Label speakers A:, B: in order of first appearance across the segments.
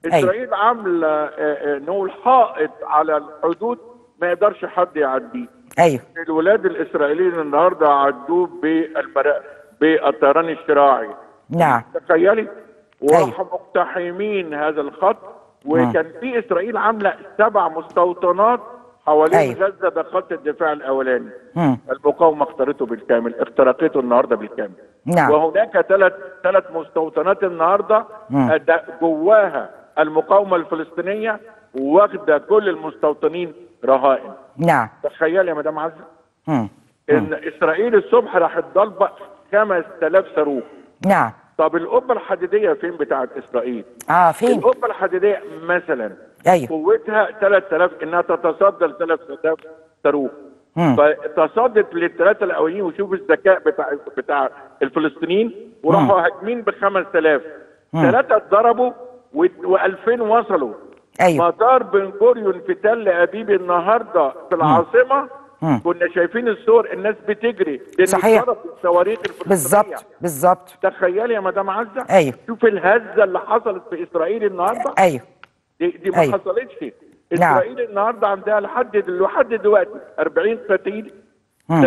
A: اسرائيل عامله آه، آه، نقول حائط على الحدود ما يقدرش حد يعديه
B: ايوه
A: الولاد الاسرائيليين النهارده عدوه بالمرا... بالطيران الشراعي
B: نعم
A: تخيلي وراحوا مقتحمين هذا الخط وكان في اسرائيل عامله سبع مستوطنات حوالين
B: أيوة.
A: غزه ده خط الدفاع الاولاني
B: مم.
A: المقاومه اختارته بالكامل اخترقته النهارده بالكامل
B: نعم.
A: وهناك ثلاث ثلاث مستوطنات النهارده
B: مم.
A: أد- جواها المقاومه الفلسطينيه واخده كل المستوطنين رهائن
B: نعم
A: تخيل يا مدام عزه
B: مم.
A: ان اسرائيل الصبح راحت ضربه 5000 صاروخ
B: نعم
A: طب القبه الحديديه فين بتاعت اسرائيل
B: اه فين
A: القبه الحديديه مثلا
B: ايوه
A: قوتها 3000 انها تتصدى ل 3000 صاروخ
B: مم.
A: فتصدت للثلاثه الاولين وشوف الذكاء بتاع بتاع الفلسطينيين وراحوا هاجمين ب 5000 ثلاثه اتضربوا و2000 وصلوا
B: ايوه
A: مطار بن جوريون في تل ابيب النهارده في العاصمه
B: مم.
A: كنا شايفين الصور الناس بتجري لان
B: صحيح.
A: اتضرب الصواريخ الفلسطينيه
B: بالظبط بالظبط
A: تخيلي يا مدام عزه
B: أيوه.
A: شوف الهزه اللي حصلت في اسرائيل النهارده
B: ايوه
A: دي, دي ما
B: أيوه.
A: حصلتش
B: نعم.
A: اسرائيل النهارده عندها لحد دل- لحد دلوقتي 40 قتيل
B: مم.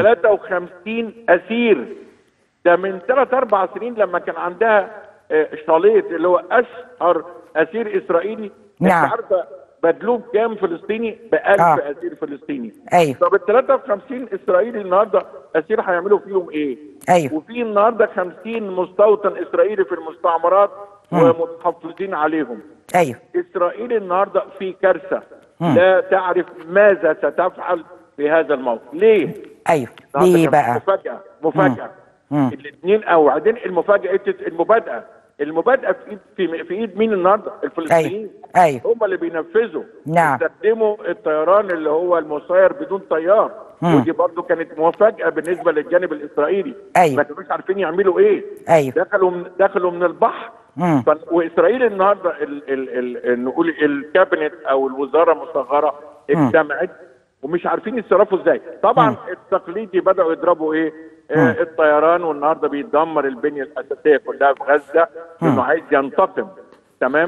A: 53 اسير ده من ثلاث اربع سنين لما كان عندها آه، شاليت اللي هو اشهر اسير اسرائيلي
B: نعم.
A: انت عارفه بدلوه بكام فلسطيني؟ ب 1000
B: آه.
A: اسير فلسطيني
B: أيوه.
A: طب ال 53 اسرائيلي النهارده اسير هيعملوا فيهم ايه؟
B: أيوه.
A: وفي النهارده 50 مستوطن اسرائيلي في المستعمرات
B: مم.
A: ومتحفظين عليهم
B: ايوه
A: اسرائيل النهارده في كارثه
B: مم.
A: لا تعرف ماذا ستفعل في هذا الموقف ليه
B: ايوه
A: النهاردة
B: ليه
A: كان
B: بقى
A: مفاجاه مفاجاه
B: مم.
A: الاثنين او بعدين المفاجاه المبادئه المبادئه في ايد في, في ايد مين النهارده الفلسطينيين
B: أيوه.
A: هم اللي بينفذوا
B: نعم.
A: استخدموا الطيران اللي هو المسير بدون طيار
B: مم.
A: ودي برضو كانت مفاجاه بالنسبه للجانب الاسرائيلي
B: أيوه.
A: ما كانوش عارفين يعملوا ايه
B: أيوه.
A: دخلوا من دخلوا من البحر
B: مم.
A: ف- واسرائيل النهارده ال ال ال نقول الكابينت او الوزاره المصغره اجتمعت ومش عارفين يتصرفوا ازاي طبعا
B: مم.
A: التقليدي بداوا يضربوا ايه آه الطيران والنهارده بيدمر البنيه الاساسيه كلها في غزه لانه عايز ينتقم تمام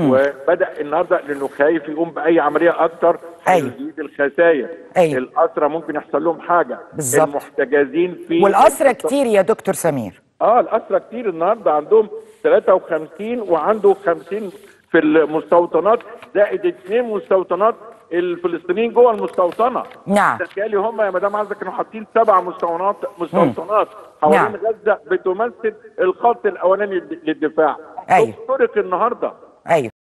A: وبدا النهارده لانه خايف يقوم باي عمليه اكتر
B: أيوه.
A: هيزيد الخسائر
B: أيوه.
A: الاسرى ممكن يحصل لهم حاجه
B: بالظبط.
A: المحتجزين في
B: والاسرى كتير يا دكتور سمير
A: اه الاسرى كتير النهارده عندهم 53 وعنده 50 في المستوطنات زائد اثنين مستوطنات الفلسطينيين جوه المستوطنه
B: نعم.
A: تخيلي هم يا مدام عزه كانوا حاطين سبع مستوطنات مستوطنات حوالين
B: نعم.
A: غزه بتمثل الخط الاولاني للدفاع
B: أيوه.
A: اخترق النهارده
B: ايوه